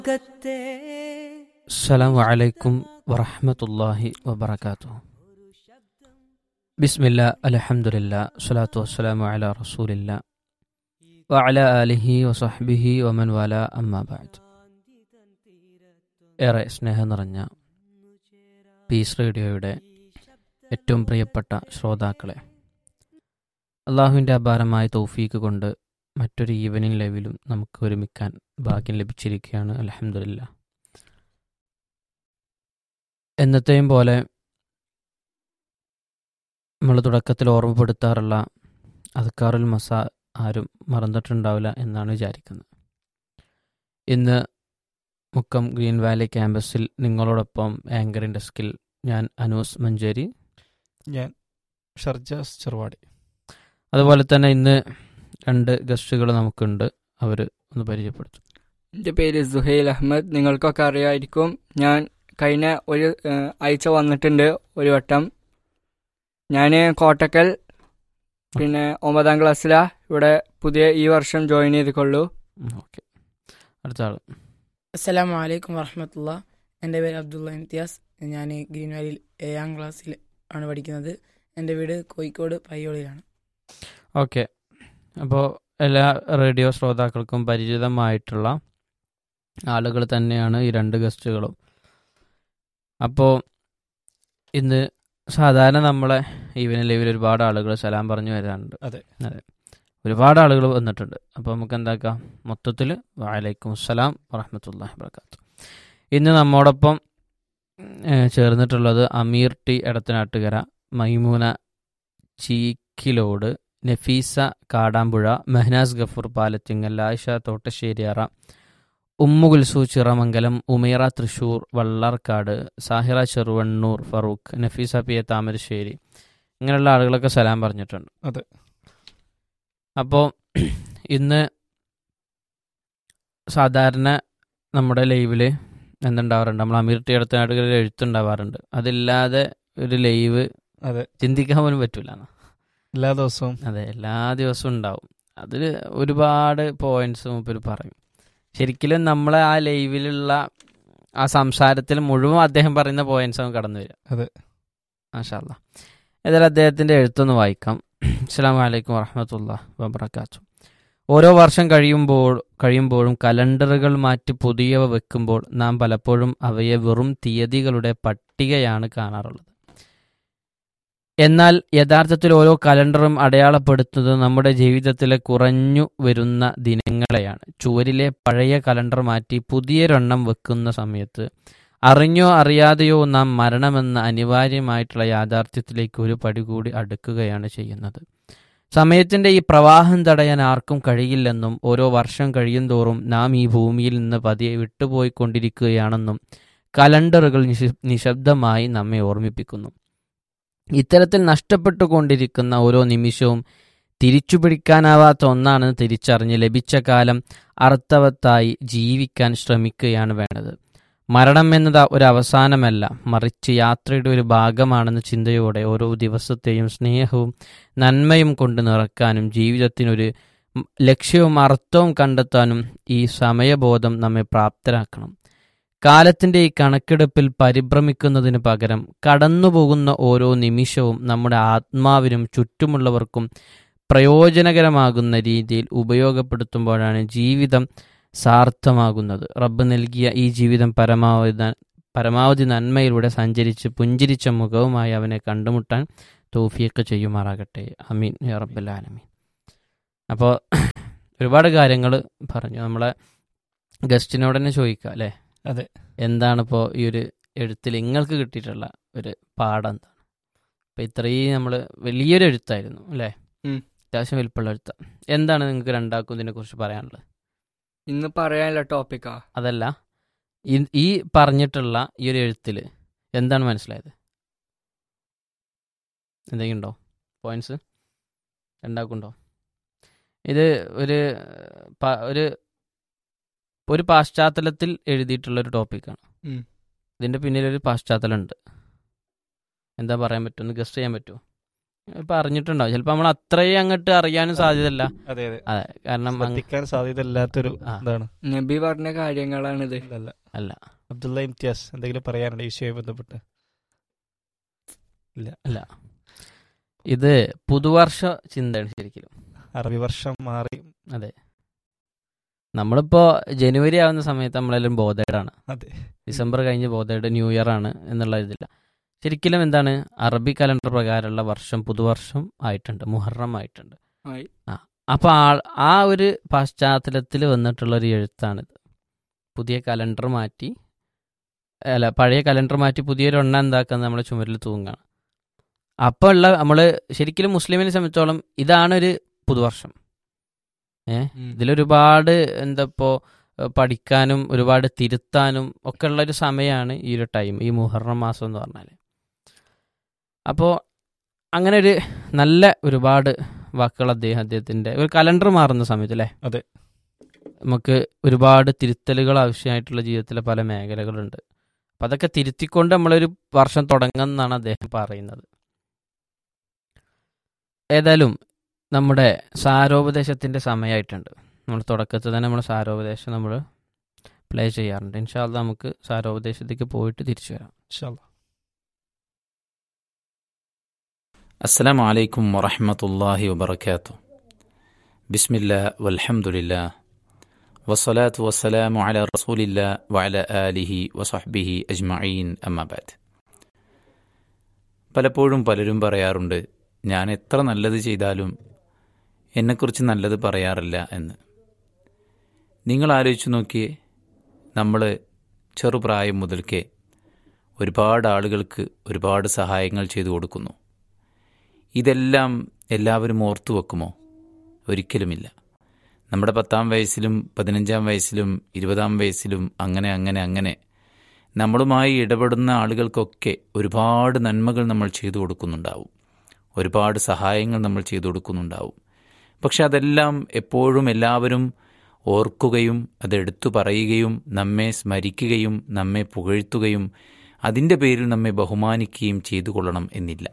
السلام عليكم ورحمة الله وبركاته بسم الله الحمد لله الصلاة والسلام على رسول الله وعلى آله وصحبه ومن والاه أما بعد ഏറെ സ്നേഹം നിറഞ്ഞ പീസ് റേഡിയോയുടെ ഏറ്റവും പ്രിയപ്പെട്ട ശ്രോതാക്കളെ അള്ളാഹുവിൻ്റെ അപാരമായ തൗഫീക്ക് കൊണ്ട് മറ്റൊരു ഈവനിങ് ലൈവിലും നമുക്ക് ഒരുമിക്കാൻ ഭാഗ്യം ലഭിച്ചിരിക്കുകയാണ് അലഹമില്ല എന്നത്തെയും പോലെ നമ്മൾ തുടക്കത്തിൽ ഓർമ്മപ്പെടുത്താറുള്ള അദ്ക്കാറുൽ മസ ആരും മറന്നിട്ടുണ്ടാവില്ല എന്നാണ് വിചാരിക്കുന്നത് ഇന്ന് മുക്കം ഗ്രീൻ വാലി ക്യാമ്പസിൽ നിങ്ങളോടൊപ്പം ആങ്കറിൻ ഡെസ്കിൽ ഞാൻ അനൂസ് മഞ്ചേരി ഞാൻ ഷർജാസ് ചെറുവാടി അതുപോലെ തന്നെ ഇന്ന് രണ്ട് ഗസ്റ്റുകൾ നമുക്കുണ്ട് അവർ ഒന്ന് പരിചയപ്പെടുത്തും എൻ്റെ പേര് സുഹൈൽ അഹമ്മദ് നിങ്ങൾക്കൊക്കെ അറിയായിരിക്കും ഞാൻ കഴിഞ്ഞ ഒരു ഏഹ്, ആഴ്ച വന്നിട്ടുണ്ട് ഒരു വട്ടം ഞാൻ കോട്ടക്കൽ പിന്നെ ഒമ്പതാം ക്ലാസ്സിലാ ഇവിടെ പുതിയ ഈ വർഷം ജോയിൻ ചെയ്തിട്ടുള്ളൂ ഓക്കെ അടുത്ത ആൾ അസ്സലാമു അലൈക്കും വറഹമത്തുള്ള എൻ്റെ പേര് അബ്ദുള്ള ഇംതിയാസ് ഞാൻ ഗ്രീൻ വാലിയിൽ ഏഴാം ക്ലാസ്സിൽ ആണ് പഠിക്കുന്നത് എൻ്റെ വീട് കോഴിക്കോട് പയ്യോളിയിലാണ് ഓക്കെ അപ്പോൾ എല്ലാ റേഡിയോ ശ്രോതാക്കൾക്കും പരിചിതമായിട്ടുള്ള ആളുകൾ തന്നെയാണ് ഈ രണ്ട് ഗസ്റ്റുകളും അപ്പോൾ ഇന്ന് സാധാരണ നമ്മളെ ഈവനിങ് ലൈവിൽ ഒരുപാട് ആളുകൾ സലാം പറഞ്ഞു വരാറുണ്ട് അതെ. അതെ ഒരുപാട് ആളുകൾ വന്നിട്ടുണ്ട് അപ്പോൾ നമുക്ക് എന്താക്കാം മൊത്തത്തിൽ വാലൈക്കും അസ്സലാം വറഹമത്തല്ലാഹി വർക്കാത്തു ഇന്ന് നമ്മോടൊപ്പം ഏഹ്, ചേർന്നിട്ടുള്ളത് Ameer T Edathanattukara Maimoona Cheekkilode Nafeesa Kadampuzha Mehnaz Gafoor Palathingal Ayisha Thottasseriyara Ummu Gulsu Chiramangalam Umaira Thrissur Vallarkad Sahira Cheruvannur Farook Nafeesa P A Thamarassery ഇങ്ങനെയുള്ള ആളുകളൊക്കെ സലാം പറഞ്ഞിട്ടുണ്ട് അതെ. അപ്പോൾ ഇന്ന് സാധാരണ നമ്മുടെ ലൈവിൽ എന്തുണ്ടാവാറുണ്ട് നമ്മൾ അമീർ ടി അടുത്ത എഴുത്തുണ്ടാവാറുണ്ട് അതില്ലാതെ ഒരു ലൈവ് അതെ ചിന്തിക്കാൻ പോലും പറ്റൂല എല്ലാ ദിവസവും അതെ എല്ലാ ദിവസവും ഉണ്ടാവും അതിൽ ഒരുപാട് പോയിന്റ്സ് മൂപ്പർ പറയും ശരിക്കും നമ്മളെ ആ ലൈവിലുള്ള ആ സംസാരത്തിൽ മുഴുവൻ അദ്ദേഹം പറയുന്ന പോയിന്റ്സ് നമുക്ക് കടന്നു വരിക അതെ. മാഷാല്ല ഏതായാലും അദ്ദേഹത്തിന്റെ എഴുത്തൊന്ന് വായിക്കാം അസ്സാം വലൈക്കും വറഹമത്തുള്ള വബർക്കാത്തു ഓരോ വർഷം കഴിയുമ്പോൾ കഴിയുമ്പോഴും കലണ്ടറുകൾ മാറ്റി പുതിയവ വെക്കുമ്പോൾ നാം പലപ്പോഴും അവയെ വെറും തീയതികളുടെ പട്ടികയാണ് കാണാറുള്ളത് എന്നാൽ യഥാർത്ഥത്തിൽ ഓരോ കലണ്ടറും അടയാളപ്പെടുത്തുന്നത് നമ്മുടെ ജീവിതത്തിലെ കുറഞ്ഞു വരുന്ന ദിനങ്ങളെയാണ് ചുവരിലെ പഴയ കലണ്ടർ മാറ്റി പുതിയൊരെണ്ണം വെക്കുന്ന സമയത്ത് അറിഞ്ഞോ അറിയാതെയോ നാം മരണമെന്ന അനിവാര്യമായിട്ടുള്ള യാഥാർത്ഥ്യത്തിലേക്ക് ഒരു പടി കൂടി അടുക്കുകയാണ് ചെയ്യുന്നത് സമയത്തിന്റെ ഈ പ്രവാഹം തടയാൻ ആർക്കും കഴിയില്ലെന്നും ഓരോ വർഷം കഴിയുന്തോറും നാം ഈ ഭൂമിയിൽ നിന്ന് പതിയെ വിട്ടുപോയിക്കൊണ്ടിരിക്കുകയാണെന്നും കലണ്ടറുകൾ നിശ- നിശബ്ദമായി നമ്മെ ഓർമ്മിപ്പിക്കുന്നു ഇത്തരത്തിൽ നഷ്ടപ്പെട്ടുകൊണ്ടിരിക്കുന്ന ഓരോ നിമിഷവും തിരിച്ചു പിടിക്കാനാവാത്ത ഒന്നാണെന്ന് തിരിച്ചറിഞ്ഞ് ലഭിച്ച കാലം അർത്ഥവത്തായി ജീവിക്കാൻ ശ്രമിക്കുകയാണ് വേണ്ടത് മരണം എന്നത് ഒരു അവസാനമല്ല മറിച്ച് യാത്രയുടെ ഒരു ഭാഗമാണെന്ന ചിന്തയോടെ ഓരോ ദിവസത്തെയും സ്നേഹവും നന്മയും കൊണ്ട് നിറക്കാനും ജീവിതത്തിനൊരു ഉം, ലക്ഷ്യവും അർത്ഥവും കണ്ടെത്താനും ഈ സമയബോധം നമ്മെ പ്രാപ്തരാക്കണം കാലത്തിന്റെ ഈ കണക്കെടുപ്പിൽ പരിഭ്രമിക്കുന്നതിന് പകരം കടന്നുപോകുന്ന ഓരോ നിമിഷവും നമ്മുടെ ആത്മാവിനും ചുറ്റുമുള്ളവർക്കും പ്രയോജനകരമാകുന്ന രീതിയിൽ ഉപയോഗപ്പെടുത്തുമ്പോഴാണ് ജീവിതം സാർത്ഥമാകുന്നത് റബ്ബ് നൽകിയ ഈ ജീവിതം പരമാവധി ന- പരമാവധി നന്മയിലൂടെ സഞ്ചരിച്ച് പുഞ്ചിരിച്ച മുഖവുമായി അവനെ കണ്ടുമുട്ടാൻ തൗഫീഖ് ചെയ്യുമാറാകട്ടെ അമീൻ യാ റബ്ബൽ ആലമീൻ അപ്പോൾ ഒരുപാട് കാര്യങ്ങൾ പറഞ്ഞു നമ്മളെ ഗസ്റ്റിനോട് തന്നെ ചോദിക്കാം അല്ലേ അതെ. എന്താണിപ്പോൾ ഈ ഒരു എഴുത്തിൽ നിങ്ങൾക്ക് കിട്ടിയിട്ടുള്ള ഒരു പാഠം എന്താണ് അപ്പം ഇത്രയും നമ്മൾ വലിയൊരു എഴുത്തായിരുന്നു അല്ലേ ഉം. അത്യാവശ്യം വലിപ്പമുള്ള എഴുത്ത എന്താണ് നിങ്ങൾക്ക് രണ്ടാക്കും ഇതിനെക്കുറിച്ച് പറയാനുള്ളത് ഇന്ന് പറയാനുള്ള ടോപ്പിക്കാ അതല്ല ഈ- ഈ പറഞ്ഞിട്ടുള്ള ഈ ഒരു എഴുത്തിൽ എന്താണ് മനസ്സിലായത് എന്തെങ്കിലും ഉണ്ടോ പോയിന്റ്സ് രണ്ടാക്കുണ്ടോ ഇത് ഒരു പ- ഒരു ഒരു പാശ്ചാത്തലത്തിൽ എഴുതിയിട്ടുള്ള ഒരു ടോപ്പിക്കാണ് ഇപ്പൊ അറിഞ്ഞിട്ടുണ്ടാവും ചിലപ്പോൾ നമ്മൾ അത്രയും അങ്ങോട്ട് അറിയാനും സാധ്യതയില്ല അതെ അതെ അതെ കാരണം അങ്ങ് ശ്രദ്ധിക്കാൻ സാധ്യതയില്ലാത്തൊരു ആ. ഇതാണ് നബി പറഞ്ഞ കാര്യങ്ങളാണിത് അല്ല, അല്ല അല്ല അബ്ദുള്ള ഇംതിയാസ് എന്തെങ്കിലും പറയാനുണ്ട് ഈ വിഷയവുമായി ബന്ധപ്പെട്ട് അല്ല ഇത് പുതുവർഷ ചിന്തയാണ് ശരിക്കും അറബി വർഷം മാറി അതെ നമ്മളിപ്പോ ജനുവരി ആവുന്ന സമയത്ത് നമ്മളെല്ലാം ബോധേഡാണ് അതെ ഡിസംബർ കഴിഞ്ഞ് ബോധേഡ് ന്യൂ ഇയർ ആണ് എന്നുള്ള ഇതില്ല ശരിക്കും എന്താണ് അറബി കലണ്ടർ പ്രകാരമുള്ള വർഷം പുതുവർഷം ആയിട്ടുണ്ട് മുഹറം ആയിട്ടുണ്ട് ആയി. അപ്പൊ ആ ആ ഒരു പശ്ചാത്തലത്തിൽ വന്നിട്ടുള്ള ഒരു എഴുത്താണിത് പുതിയ കലണ്ടർ മാറ്റി അല്ല പഴയ കലണ്ടർ മാറ്റി പുതിയൊരു എണ്ണ എന്താക്കുന്നത് നമ്മളെ ചുമരിൽ തൂങ്ങാണ് അപ്പോൾ ഉള്ള നമ്മൾ ശരിക്കും മുസ്ലിമിനെ സംബന്ധിച്ചോളം ഇതാണ് ഒരു പുതുവർഷം ഇതിലൊരുപാട് എന്താ ഇപ്പോൾ പഠിക്കാനും ഒരുപാട് തിരുത്താനും ഒക്കെ ഉള്ള ഒരു സമയമാണ് ഈ ഒരു ടൈം ഈ മുഹറം മാസം എന്ന് പറഞ്ഞാൽ അപ്പോൾ അങ്ങനെ ഒരു നല്ല ഒരുപാട് വാക്കുകൾ അദ്ദേഹം അദ്ദേഹത്തിൻ്റെ ഒരു കലണ്ടർ മാറുന്ന സമയത്ത് അല്ലേ അതെ. നമുക്ക് ഒരുപാട് തിരുത്തലുകൾ ആവശ്യമായിട്ടുള്ള ജീവിതത്തിലെ പല മേഖലകളുണ്ട് അപ്പം അതൊക്കെ തിരുത്തിക്കൊണ്ട് നമ്മളൊരു വർഷം തുടങ്ങുമെന്നാണ് അദ്ദേഹം പറയുന്നത് ഏതായാലും നമ്മുടെ സാരോപദേശത്തിൻ്റെ സമയമായിട്ടുണ്ട് നമ്മൾ തുടക്കത്തിൽ തന്നെ നമ്മൾ സാരോപദേശം നമ്മൾ പ്ലേ ചെയ്യാറുണ്ട് ഇൻഷാല്ല നമുക്ക് സാരോപദേശത്തേക്ക് പോയിട്ട് തിരിച്ചു വരാം ഇൻഷാ അല്ലാ. السلام عليكم ورحمة الله وبركاته بسم الله والحمد لله والصلاة والسلام على رسول الله وعلى آله وصحبه أجمعين أما بعد പലപ്പോഴും പലരും പറയാറുണ്ട് ഞാൻ എത്ര നല്ലത് ചെയ്താലും എന്നെക്കുറിച്ച് നല്ലത് പറയാറില്ല എന്ന് നിങ്ങൾ ആലോചിച്ച് നോക്കിയേ നമ്മൾ ചെറുപ്രായം മുതൽക്കേ ഒരുപാട് ആളുകൾക്ക് ഒരുപാട് സഹായങ്ങൾ ചെയ്തു കൊടുക്കുന്നു ഇതെല്ലാം എല്ലാവരും ഓർത്തു വെക്കുമോ ഒരിക്കലുമില്ല നമ്മുടെ പത്താം വയസ്സിലും പതിനഞ്ചാം വയസ്സിലും ഇരുപതാം വയസ്സിലും അങ്ങനെ അങ്ങനെ അങ്ങനെ നമ്മളുമായി ഇടപെടുന്ന ആളുകൾക്കൊക്കെ ഒരുപാട് നന്മകൾ നമ്മൾ ചെയ്തു കൊടുക്കുന്നുണ്ടാവും ഒരുപാട് സഹായങ്ങൾ നമ്മൾ ചെയ്തു കൊടുക്കുന്നുണ്ടാവും പക്ഷെ അതെല്ലാം എപ്പോഴും എല്ലാവരും ഓർക്കുകയും അതെടുത്തു പറയുകയും നമ്മെ സ്മരിക്കുകയും നമ്മെ പുകഴ്ത്തുകയും അതിൻ്റെ പേരിൽ നമ്മെ ബഹുമാനിക്കുകയും ചെയ്തു കൊള്ളണം എന്നില്ല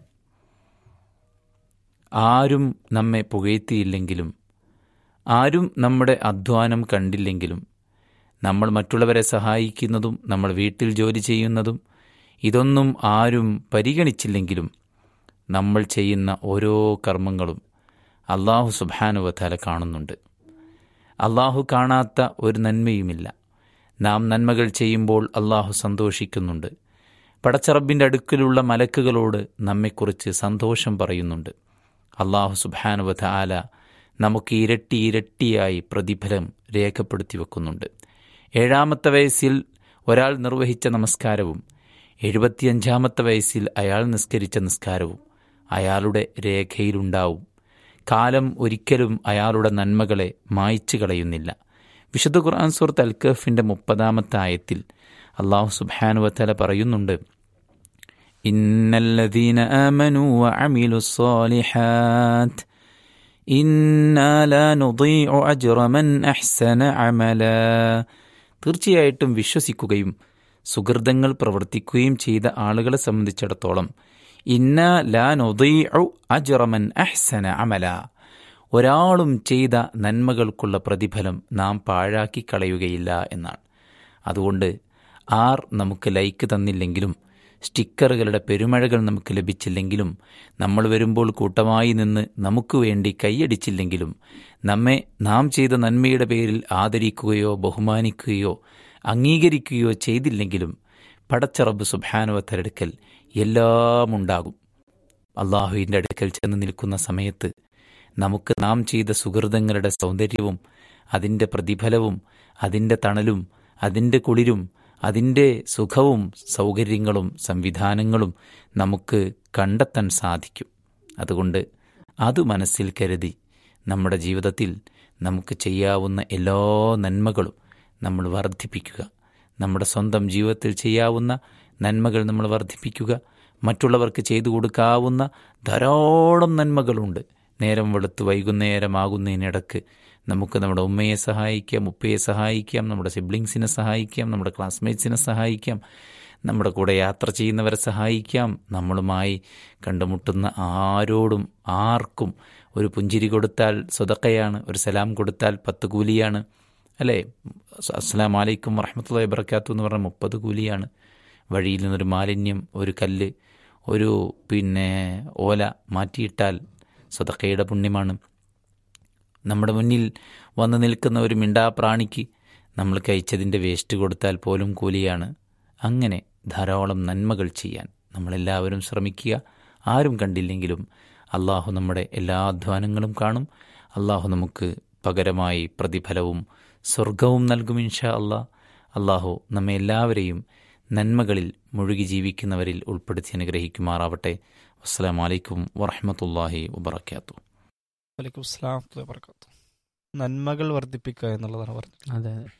ആരും നമ്മെ പുകഴ്ത്തിയില്ലെങ്കിലും ആരും നമ്മുടെ അധ്വാനം കണ്ടില്ലെങ്കിലും നമ്മൾ മറ്റുള്ളവരെ സഹായിക്കുന്നതും നമ്മൾ വീട്ടിൽ ജോലി ചെയ്യുന്നതും ഇതൊന്നും ആരും പരിഗണിച്ചില്ലെങ്കിലും നമ്മൾ ചെയ്യുന്ന ഓരോ കർമ്മങ്ങളും അള്ളാഹു സുബാനുവത്താല കാണുന്നുണ്ട് അള്ളാഹു കാണാത്ത ഒരു നന്മയുമില്ല നാം നന്മകൾ ചെയ്യുമ്പോൾ അള്ളാഹു സന്തോഷിക്കുന്നുണ്ട് പടച്ചറബിൻ്റെ അടുക്കലുള്ള മലക്കുകളോട് നമ്മെക്കുറിച്ച് സന്തോഷം പറയുന്നുണ്ട് അള്ളാഹു സുബാനുവത ആല നമുക്ക് ഇരട്ടി ഇരട്ടിയായി പ്രതിഫലം രേഖപ്പെടുത്തി വെക്കുന്നുണ്ട് ഏഴാമത്തെ വയസ്സിൽ ഒരാൾ നിർവഹിച്ച നമസ്കാരവും എഴുപത്തിയഞ്ചാമത്തെ വയസ്സിൽ അയാൾ നിസ്കരിച്ച നിസ്കാരവും അയാളുടെ രേഖയിലുണ്ടാവും കാലം ഒരിക്കലും അയാളുടെ നന്മകളെ മായ്ച്ചു കളയുന്നില്ല വിശുദ്ധ ഖുർആൻ സുഹൃത്ത് അൽക്കഫിൻ്റെ മുപ്പതാമത്തെ ആയത്തിൽ അള്ളാഹു സുബാനുവത്തല പറയുന്നുണ്ട് إن الذين آمنوا وعملوا الصالحات إنا لا نضيع أجر من أحسن عملا തീർച്ചയായിട്ടും വിശ്വസിക്കുകയും സുഹൃതങ്ങൾ പ്രവർത്തിക്കുകയും ചെയ്ത ആളുകളെ സംബന്ധിച്ചിടത്തോളം ഇന്ന ലാ നൊതീഉ അജ്റമൻ അഹ്സന അമല ഒരാളും ചെയ്ത നന്മകൾക്കുള്ള പ്രതിഫലം നാം പാഴാക്കി കളയുകയില്ല എന്നാണ് അതുകൊണ്ട് ആർ നമുക്ക് ലൈക്ക് തന്നില്ലെങ്കിലും സ്റ്റിക്കറുകളുടെ പെരുമഴകൾ നമുക്ക് ലഭിച്ചില്ലെങ്കിലും നമ്മൾ വരുമ്പോൾ കൂട്ടമായി നിന്ന് നമുക്ക് വേണ്ടി കൈയടിച്ചില്ലെങ്കിലും നമ്മെ നാം ചെയ്ത നന്മയുടെ പേരിൽ ആദരിക്കുകയോ ബഹുമാനിക്കുകയോ അംഗീകരിക്കുകയോ ചെയ്തില്ലെങ്കിലും പടച്ചറബ് സുബാനുവത്തരടുക്കൽ എല്ലാം ഉണ്ടാകും അള്ളാഹുവിൻ്റെ അടുക്കൽ ചെന്ന് നിൽക്കുന്ന സമയത്ത് നമുക്ക് നാം ചെയ്ത സുഹൃതങ്ങളുടെ സൗന്ദര്യവും അതിൻ്റെ പ്രതിഫലവും അതിൻ്റെ തണലും അതിൻ്റെ കുളിരും അതിൻ്റെ സുഖവും സൗകര്യങ്ങളും സംവിധാനങ്ങളും നമുക്ക് കണ്ടെത്താൻ സാധിക്കും അതുകൊണ്ട് അത് മനസ്സിൽ കരുതി നമ്മുടെ ജീവിതത്തിൽ നമുക്ക് ചെയ്യാവുന്ന എല്ലാ നന്മകളും നമ്മൾ വർദ്ധിപ്പിക്കുക നമ്മുടെ സ്വന്തം ജീവിതത്തിൽ ചെയ്യാവുന്ന നന്മകൾ നമ്മൾ വർദ്ധിപ്പിക്കുക മറ്റുള്ളവർക്ക് ചെയ്തു കൊടുക്കാവുന്ന ധാരാളം നന്മകളുണ്ട് നേരം വെളുത്ത് വൈകുന്നേരമാകുന്നതിനിടക്ക് നമുക്ക് നമ്മുടെ ഉമ്മയെ സഹായിക്കാം ഉപ്പയെ സഹായിക്കാം നമ്മുടെ സിബ്ലിങ്സിനെ സഹായിക്കാം നമ്മുടെ ക്ലാസ്മേറ്റ്സിനെ സഹായിക്കാം നമ്മുടെ കൂടെ യാത്ര ചെയ്യുന്നവരെ സഹായിക്കാം നമ്മളുമായി കണ്ടുമുട്ടുന്ന ആരോടും ആർക്കും ഒരു പുഞ്ചിരി കൊടുത്താൽ സ്വതക്കയാണ് ഒരു സലാം കൊടുത്താൽ പത്ത് കൂലിയാണ് അല്ലേ അസ്സലാം വലൈക്കും വറഹമത്തുള്ള വബർക്കാത്തു എന്ന് പറഞ്ഞാൽ മുപ്പത് കൂലിയാണ് വഴിയിൽ നിന്നൊരു മാലിന്യം ഒരു കല്ല് ഒരു പിന്നെ ഓല മാറ്റിയിട്ടാൽ സ്വതക്കയുടെ പുണ്യമാണ് നമ്മുടെ മുന്നിൽ വന്ന് നിൽക്കുന്ന ഒരു മിണ്ടാ പ്രാണിക്ക് നമ്മൾ കഴിച്ചതിൻ്റെ വേസ്റ്റ് കൊടുത്താൽ പോലും കൂലിയാണ് അങ്ങനെ ധാരാളം നന്മകൾ ചെയ്യാൻ നമ്മളെല്ലാവരും ശ്രമിക്കുക ആരും കണ്ടില്ലെങ്കിലും അള്ളാഹു നമ്മുടെ എല്ലാ അധ്വാനങ്ങളും കാണും അള്ളാഹു നമുക്ക് പകരമായി പ്രതിഫലവും സ്വർഗവും നൽകും ഇൻഷാ അള്ളാഹ് അള്ളാഹു നമ്മെ എല്ലാവരെയും നന്മകളിൽ മുഴുകി ജീവിക്കുന്നവരിൽ ഉൾപ്പെടുത്തി അനുഗ്രഹിക്കുമാറാവട്ടെ അസ്സാം വലൈക്കും വറഹമത്തല്ലാഹി വബർക്കാത്തു വലൈക്കും സ്ലാം വർക്കാത്തു നന്മകൾ വർദ്ധിപ്പിക്കുക എന്നുള്ളതാണ് പറഞ്ഞത് അതെ അതെ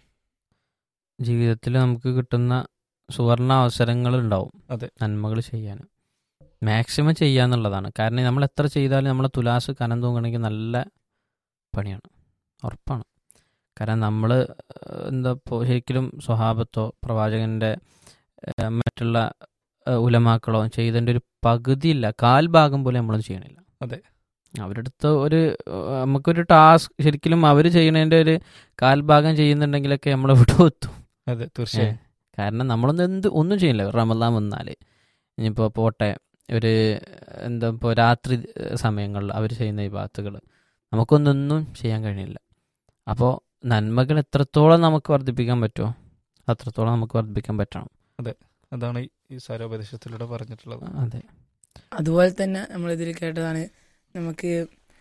ജീവിതത്തിൽ നമുക്ക് കിട്ടുന്ന സുവർണ അവസരങ്ങൾ ഉണ്ടാവും അതെ. നന്മകൾ ചെയ്യാൻ മാക്സിമം ചെയ്യുക എന്നുള്ളതാണ് കാരണം നമ്മൾ എത്ര ചെയ്താലും നമ്മളെ തുലാസ് കനം തൂങ്ങണമെങ്കിൽ നല്ല പണിയാണ് ഉറപ്പാണ് കാരണം നമ്മൾ എന്താ ഇപ്പോൾ ശരിക്കും സ്വഹാബത്തോ പ്രവാചകൻ്റെ ഏഹ്, മറ്റുള്ള ഏഹ്, ഉലമാക്കളോ ചെയ്തതിൻ്റെ ഒരു പകുതിയില്ല കാൽ ഭാഗം പോലും നമ്മളൊന്നും ചെയ്യണില്ല അതെ. അവരുടെ അടുത്ത് ഒരു ഏഹ്, നമുക്കൊരു ടാസ്ക് ശരിക്കും അവർ ചെയ്യണതിൻ്റെ ഒരു കാൽഭാഗം ചെയ്യുന്നുണ്ടെങ്കിലൊക്കെ നമ്മൾ ഇവിടെ എത്തും അതെ തീർച്ചയായും കാരണം നമ്മളൊന്നും എന്ത് ഒന്നും ചെയ്യില്ല റമദാൻ വന്നാൽ ഇനിയിപ്പോൾ പോട്ടെ ഒരു എന്താ ഇപ്പോൾ രാത്രി സമയങ്ങളിൽ അവർ ചെയ്യുന്ന ഈ ഭാഗത്തുകൾ നമുക്കൊന്നൊന്നും ചെയ്യാൻ കഴിയില്ല അപ്പോൾ നന്മകൾ എത്രത്തോളം നമുക്ക് വർദ്ധിപ്പിക്കാൻ പറ്റുമോ അത്രത്തോളം നമുക്ക് വർദ്ധിപ്പിക്കാൻ പറ്റണം അതാണ് ഈ- ഈ സാരോപദേശത്തിലൂടെ പറഞ്ഞിട്ടുള്ളത് അതെ അതുപോലെ തന്നെ നമ്മൾ ഇതിൽ കേട്ടതാണ് നമുക്ക്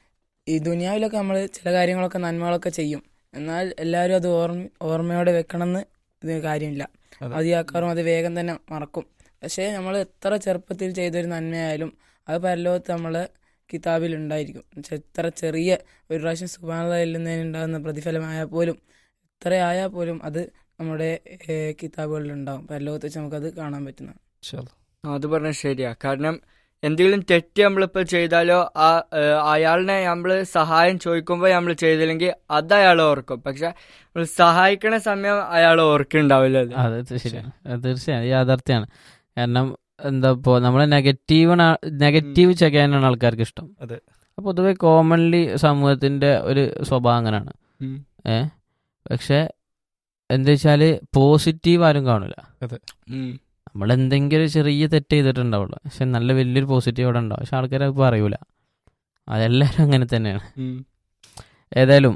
ഈ ദുനിയാവിലൊക്കെ നമ്മൾ ചില കാര്യങ്ങളൊക്കെ നന്മകളൊക്കെ ചെയ്യും എന്നാൽ എല്ലാവരും അത് ഓർമ്മ ഓർമ്മയോടെ വെക്കണമെന്ന് ഇത് കാര്യമില്ല അതെ. അതിയാക്കാറും അത് വേഗം തന്നെ മറക്കും പക്ഷേ നമ്മൾ എത്ര ചെറുപ്പത്തിൽ ചെയ്തൊരു നന്മയായാലും അത് പരലോകത്ത് നമ്മളെ കിതാബിൽ ഉണ്ടായിരിക്കും എന്നുവെച്ചാൽ എത്ര ചെറിയ ഒരു പ്രാവശ്യം സുബാനതയിൽ ഉണ്ടാകുന്ന പ്രതിഫലമായാൽ പോലും എത്ര ആയാൽ പോലും അത് നമ്മുടെ ഏഹ്, കിതാബുകളിൽ ഉണ്ടാവും പരലോകത്ത് വെച്ച് നമുക്കത് കാണാൻ പറ്റുന്നതാണ് ഇൻഷാ അല്ലാ. അത് പറഞ്ഞത് ശരിയാ കാരണം എന്തെങ്കിലും തെറ്റ് നമ്മളിപ്പോൾ ചെയ്താലോ ആ ഏഹ്, അയാളിനെ നമ്മൾ സഹായം ചോദിക്കുമ്പോൾ നമ്മൾ ചെയ്തില്ലെങ്കിൽ അത് അയാൾ ഓർക്കും പക്ഷെ നമ്മൾ സഹായിക്കണ സമയം അയാൾ ഓർക്കുന്നുണ്ടാവില്ല അത്. അതെ ഇത് ശരിയാണ് അത് തീർച്ചയായും യാഥാർത്ഥ്യമാണ് കാരണം എന്താ ഇപ്പോൾ നമ്മൾ നെഗറ്റീവ് നെഗറ്റീവ് ചെയ്യാനാണ് ആൾക്കാർക്ക് ഇഷ്ടം അതെ. അപ്പോൾ പൊതുവെ കോമൺലി സമൂഹത്തിന്റെ ഒരു സ്വഭാവം അങ്ങനെയാണ് ഉം. ഏ പക്ഷെ എന്താ വെച്ചാൽ പോസിറ്റീവ് ആരും കാണില്ല ഉം. നമ്മൾ എന്തെങ്കിലും ഒരു ചെറിയ തെറ്റ് ചെയ്തിട്ടുണ്ടാവുള്ളൂ പക്ഷെ നല്ല വലിയൊരു പോസിറ്റീവ് അവിടെ ഉണ്ടാവും പക്ഷെ ആൾക്കാർ അത് പറയൂല അതെല്ലാവരും അങ്ങനെ തന്നെയാണ് ഉം. ഏതായാലും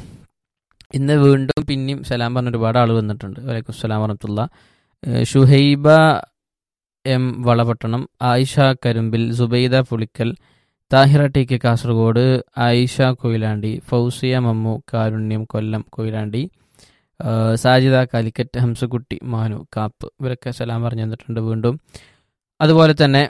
ഇന്ന് വീണ്ടും പിന്നെയും സലാം പറഞ്ഞ ഒരുപാട് ആൾ വന്നിട്ടുണ്ട് വലൈക്കും സലാം പറഞ്ഞിട്ടുള്ള Shuhaiba M Valapattanam Ayisha Karumbil Subaida Pulikkal Thahira T K Kasaragod Ayisha Koyilandy Fousiya Mammu കാരുണ്യം കൊല്ലം കൊയിലാണ്ടി ആ, സാജിദ കാലിക്കറ്റ് ഹംസക്കുട്ടി മാനു കാപ്പ് ഇവരൊക്കെ സലാം പറഞ്ഞു തന്നിട്ടുണ്ട് വീണ്ടും അതുപോലെ തന്നെ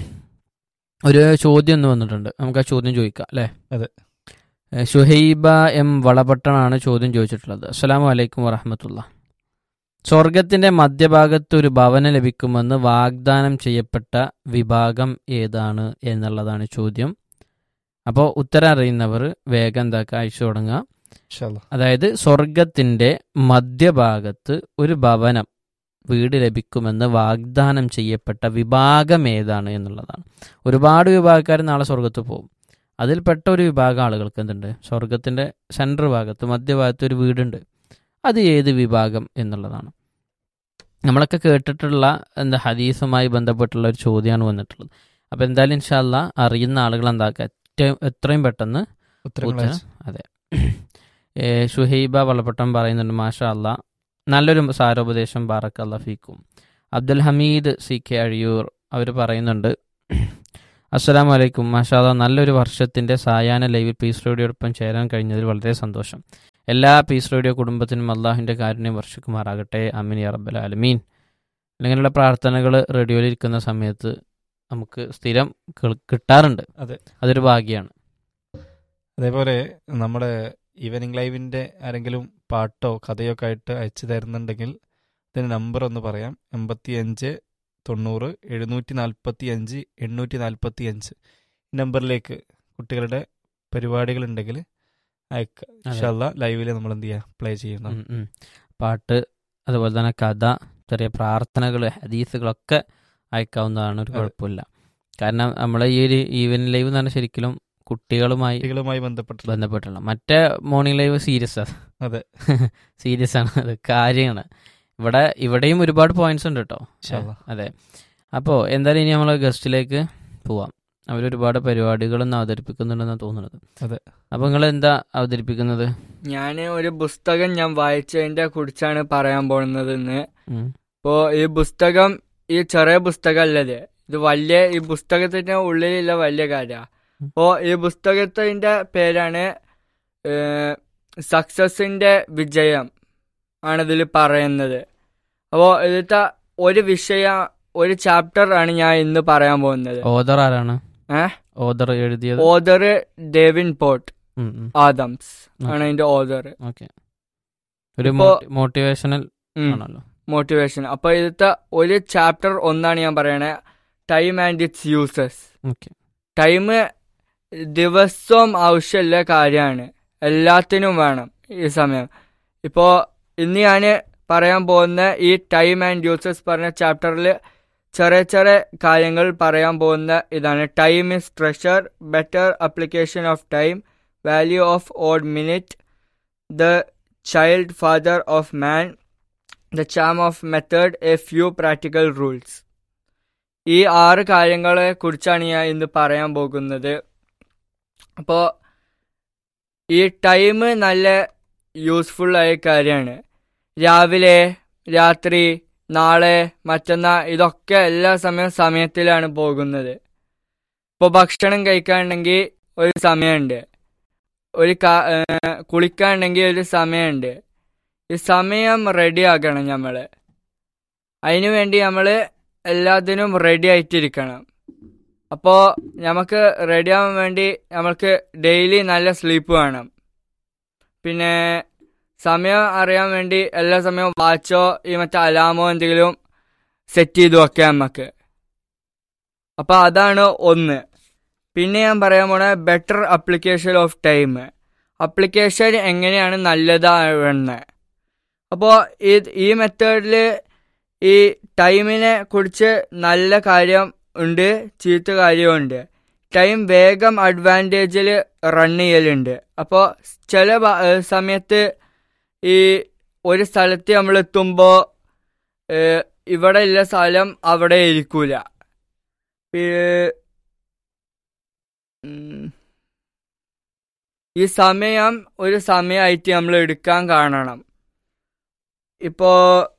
ഒരു ചോദ്യം ഒന്ന് വന്നിട്ടുണ്ട് നമുക്ക് ആ ചോദ്യം ചോദിക്കാം അല്ലേ അതെ. ഏഹ് ഷുഹൈബ എം വളപട്ടണാണ് ചോദ്യം ചോദിച്ചിട്ടുള്ളത് അസ്സലാമു അലൈക്കും വറഹമത്തുള്ള സ്വർഗത്തിന്റെ മധ്യഭാഗത്ത് ഒരു ഭവനം ലഭിക്കുമെന്ന് വാഗ്ദാനം ചെയ്യപ്പെട്ട വിഭാഗം ഏതാണ് എന്നുള്ളതാണ് ചോദ്യം അപ്പോൾ ഉത്തരം അറിയുന്നവർ വേഗം എന്താക്കുക അയച്ചു തുടങ്ങുക ഇൻഷാ അല്ലാ. അതായത് സ്വർഗത്തിന്റെ മധ്യഭാഗത്ത് ഒരു ഭവനം വീട് ലഭിക്കുമെന്ന് വാഗ്ദാനം ചെയ്യപ്പെട്ട വിഭാഗം ഏതാണ് എന്നുള്ളതാണ് ഒരുപാട് വിഭാഗക്കാർ നാളെ സ്വർഗത്ത് പോകും അതിൽപ്പെട്ട ഒരു വിഭാഗം ആളുകൾക്ക് എന്തുണ്ട് സ്വർഗത്തിന്റെ സെൻട്രൽ ഭാഗത്ത് മധ്യഭാഗത്ത് ഒരു വീടുണ്ട് അത് ഏത് വിഭാഗം എന്നുള്ളതാണ് നമ്മളൊക്കെ കേട്ടിട്ടുള്ള എന്താ ഹദീസുമായി ബന്ധപ്പെട്ടുള്ള ഒരു ചോദ്യമാണ് വന്നിട്ടുള്ളത് അപ്പോൾ എന്തായാലും ഇൻഷാല്ല അറിയുന്ന ആളുകൾ എന്താക്കുക ഏറ്റവും എത്രയും പെട്ടെന്ന് ഉത്തരങ്ങൾ ഉത്തരം അയച്ചു. അതെ ഏ, ഷുഹൈബ വളപട്ടം പറയുന്നുണ്ട് മാഷാ അല്ല നല്ലൊരു സാരോപദേശം ബാറക്ക് അല്ല ഫീക്കും അബ്ദുൽ ഹമീദ് സി കെ അഴിയൂർ അവർ പറയുന്നുണ്ട് അസ്സലാം വലൈക്കും മാഷാ അല്ലാ നല്ലൊരു വർഷത്തിന്റെ സായാഹ്ന ലൈവിൽ പീസ് റേഡിയോടൊപ്പം ചേരാൻ കഴിഞ്ഞതിൽ വളരെ സന്തോഷം എല്ലാ പീസ് റേഡിയോ കുടുംബത്തിനും അള്ളാഹിന്റെ കാരുണ്യം വർഷിക്കുമാറാകട്ടെ അമീൻ യാ റബ്ബൽ ആലമീൻ ഇങ്ങനെയുള്ള പ്രാർത്ഥനകൾ റേഡിയോയിൽ ഇരിക്കുന്ന സമയത്ത് നമുക്ക് സ്ഥിരം കേൾ- കിട്ടാറുണ്ട് അതെ. അതൊരു ഭാഗ്യമാണ് അതേപോലെ നമ്മുടെ ഈവനിങ് ലൈവിന്റെ ആരെങ്കിലും പാട്ടോ കഥയോ ഒക്കെ ആയിട്ട് അയച്ചു തരുന്നുണ്ടെങ്കിൽ ഇതിന് നമ്പർ ഒന്ന് പറയാം എൺപത്തി അഞ്ച് തൊണ്ണൂറ് എഴുന്നൂറ്റി നാൽപ്പത്തി അഞ്ച് എണ്ണൂറ്റി നാൽപ്പത്തി അഞ്ച് ഈ നമ്പറിലേക്ക് കുട്ടികളുടെ പരിപാടികളുണ്ടെങ്കിൽ അയക്കുക ഇൻഷാല്ല ലൈവിൽ നമ്മൾ എന്ത് ചെയ്യുക പ്ലേ ചെയ്യുന്ന ഉം, ഉം. പാട്ട് അതുപോലെ തന്നെ കഥ ചെറിയ പ്രാർത്ഥനകൾ ഹദീസുകളൊക്കെ അയക്കാവുന്നതാണ് ഒരു അതെ. കുഴപ്പമില്ല കാരണം നമ്മളെ ഈ ഒരു ഈവനിങ് ലൈവ് എന്ന് പറഞ്ഞാൽ ശരിക്കും കുട്ടികളുമായി കുട്ടികളുമായി ബന്ധപ്പെട്ട് ബന്ധപ്പെട്ടുള്ള മറ്റേ മോർണിംഗ് ലൈവ് സീരിയസ് ആണ് അതെ സീരിയസ് ആണ് അത് കാര്യമാണ് ഇവിടെ ഇവിടെയും ഒരുപാട് പോയിന്റ്സ് ഉണ്ട് കേട്ടോ ഇൻഷാ അല്ലാ. അതെ അപ്പോൾ എന്തായാലും ഇനി നമ്മൾ ഗസ്റ്റിലേക്ക് പോവാം അവരൊരുപാട് പരിപാടികളൊന്നും അവതരിപ്പിക്കുന്നുണ്ടെന്നാണ് തോന്നുന്നത് അതെ. അപ്പോൾ നിങ്ങൾ എന്താ അവതരിപ്പിക്കുന്നത് ഞാൻ ഒരു പുസ്തകം ഞാൻ വായിച്ചതിന്റെ കുറിച്ചാണ് പറയാൻ പോകുന്നത് ഇന്ന് ഉം. ഇപ്പോ ഈ പുസ്തകം ഈ ചെറിയ പുസ്തകമല്ലത് ഇത് വലിയ ഈ പുസ്തകത്തിന്റെ ഉള്ളിലുള്ള വലിയ കാര്യ ഉം. അപ്പോ ഈ പുസ്തകത്തിന്റെ പേരാണ് സക്സസിന്റെ വിജയം ആണ് ഇതിൽ പറയുന്നത് അപ്പോ ഇതിലത്തെ ഒരു വിഷയ ഒരു ചാപ്റ്റർ ആണ് ഞാൻ ഇന്ന് പറയാൻ പോകുന്നത് ഓദർ ആരാണ് ഏ? ഓദർ എഴുതിയത് ഓദർ ഡേവിൻ പോട്ട് ഉം, ഉം. ആദംസ് ആണ് അതിന്റെ ഓദർ ഓക്കെ ഒരു ഇപ്പോ- മോട്ടിവേഷണൽ ആണല്ലോ മോട്ടിവേഷൻ അപ്പൊ ഇതിലത്തെ ഒരു ചാപ്റ്റർ ഒന്നാണ് ഞാൻ പറയണേ time and its uses okay time ദിവസവും ആവശ്യമുള്ള കാര്യമാണ് എല്ലാത്തിനും വേണം ഈ സമയം ഇപ്പോ ഇന്ന് ഞാൻ പറയാൻ പോകുന്ന ഈ ടൈം ആൻഡ് യൂസസ് പറഞ്ഞ ചാപ്റ്ററിൽ ചെറിയ ചെറിയ കാര്യങ്ങൾ പറയാൻ പോകുന്ന ഇതാണ് time is treasure better application of time value of odd minute the child father of man the charm of method a few practical rules ഈ ആറ് കാര്യങ്ങളെ കുറിച്ചാണ് ഞാൻ ഇന്ന് പറയാൻ പോകുന്നത് അപ്പോൾ ഈ ടൈം നല്ല യൂസ്ഫുൾ ആയ കാര്യമാണ് രാവിലെ രാത്രി നാളെ മറ്റന്നാ ഇതൊക്കെ എല്ലാ സമയവും സമയത്തിലാണ് പോകുന്നത് ഇപ്പോൾ ഭക്ഷണം കഴിക്കാനുണ്ടെങ്കിൽ ഒരു സമയമുണ്ട് ഒരു കാ- ഏർ കുളിക്കാനുണ്ടെങ്കിൽ ഒരു സമയമുണ്ട് ഈ സമയം റെഡി ആക്കണം നമ്മൾ അതിനു വേണ്ടി നമ്മൾ എല്ലാത്തിനും റെഡി ആയിട്ടിരിക്കണം അപ്പോൾ നമുക്ക് റെഡി ആവാൻ വേണ്ടി നമ്മൾക്ക് ഡെയിലി നല്ല സ്ലീപ്പ് വേണം പിന്നെ സമയം അറിയാൻ വേണ്ടി എല്ലാ സമയവും വാച്ചോ ഈ മറ്റേ അലാമോ എന്തെങ്കിലും സെറ്റ് ചെയ്ത് വെക്കാം നമുക്ക് അപ്പോൾ അതാണ് ഒന്ന് പിന്നെ ഞാൻ പറയാൻ പോണ better application of time application എങ്ങനെയാണ് നല്ലതാവുന്നത് അപ്പോൾ ഈ ഈ മെത്തേഡിൽ ഈ ടൈമിനെ കുറിച്ച് നല്ല കാര്യം ഉണ്ട് ചീത്ത കാര്യമുണ്ട് ടൈം വേഗം അഡ്വാൻറ്റേജിൽ റൺ ചെയ്യലുണ്ട് അപ്പോൾ ചില ബ- ഏഹ് സമയത്ത് ഈ ഒരു സ്ഥലത്ത് നമ്മൾ എത്തുമ്പോൾ ഇവിടെ ഉള്ള സ്ഥലം അവിടെ ഇരിക്കൂല ഈ- ഉം. ഈ സമയം ഒരു സമയമായിട്ട് നമ്മൾ എടുക്കാൻ കാണണം ഇപ്പോ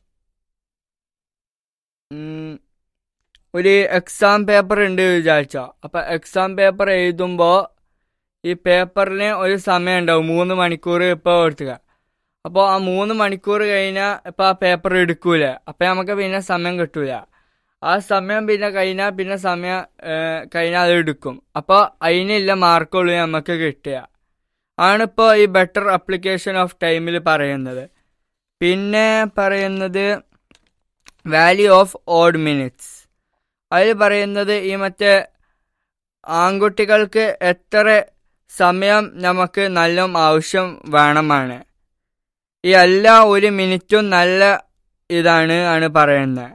ഉം, ഒരു എക്സാം പേപ്പർ ഉണ്ട് വിചാരിച്ചോ അപ്പൊ എക്സാം പേപ്പർ എഴുതുമ്പോൾ ഈ പേപ്പറിന് ഒരു സമയം ഉണ്ടാവും മൂന്ന് മണിക്കൂർ ഇപ്പോൾ എടുത്തുക അപ്പോൾ ആ മൂന്ന് മണിക്കൂർ കഴിഞ്ഞാൽ ഇപ്പം ആ പേപ്പർ എടുക്കൂല അപ്പം നമുക്ക് പിന്നെ സമയം കിട്ടൂല ആ സമയം പിന്നെ കഴിഞ്ഞാൽ പിന്നെ സമയം ഏഹ്, കഴിഞ്ഞാൽ അത് എടുക്കും അപ്പോൾ അതിനുള്ള മാർക്കുള്ളൂ നമുക്ക് കിട്ടുക ആണിപ്പോൾ ഈ ബെറ്റർ അപ്ലിക്കേഷൻ ഓഫ് ടൈമിൽ പറയുന്നത് പിന്നെ പറയുന്നത് വാല്യൂ ഓഫ് ഓഡ് മിനിറ്റ്സ് അതിൽ പറയുന്നത് ഈ മറ്റേ ആൺകുട്ടികൾക്ക് എത്ര സമയം നമുക്ക് നല്ല ആവശ്യം വേണമാണ് ഈ എല്ലാ ഒരു മിനിറ്റും നല്ല ഇതാണ് ആണ് പറയുന്നത്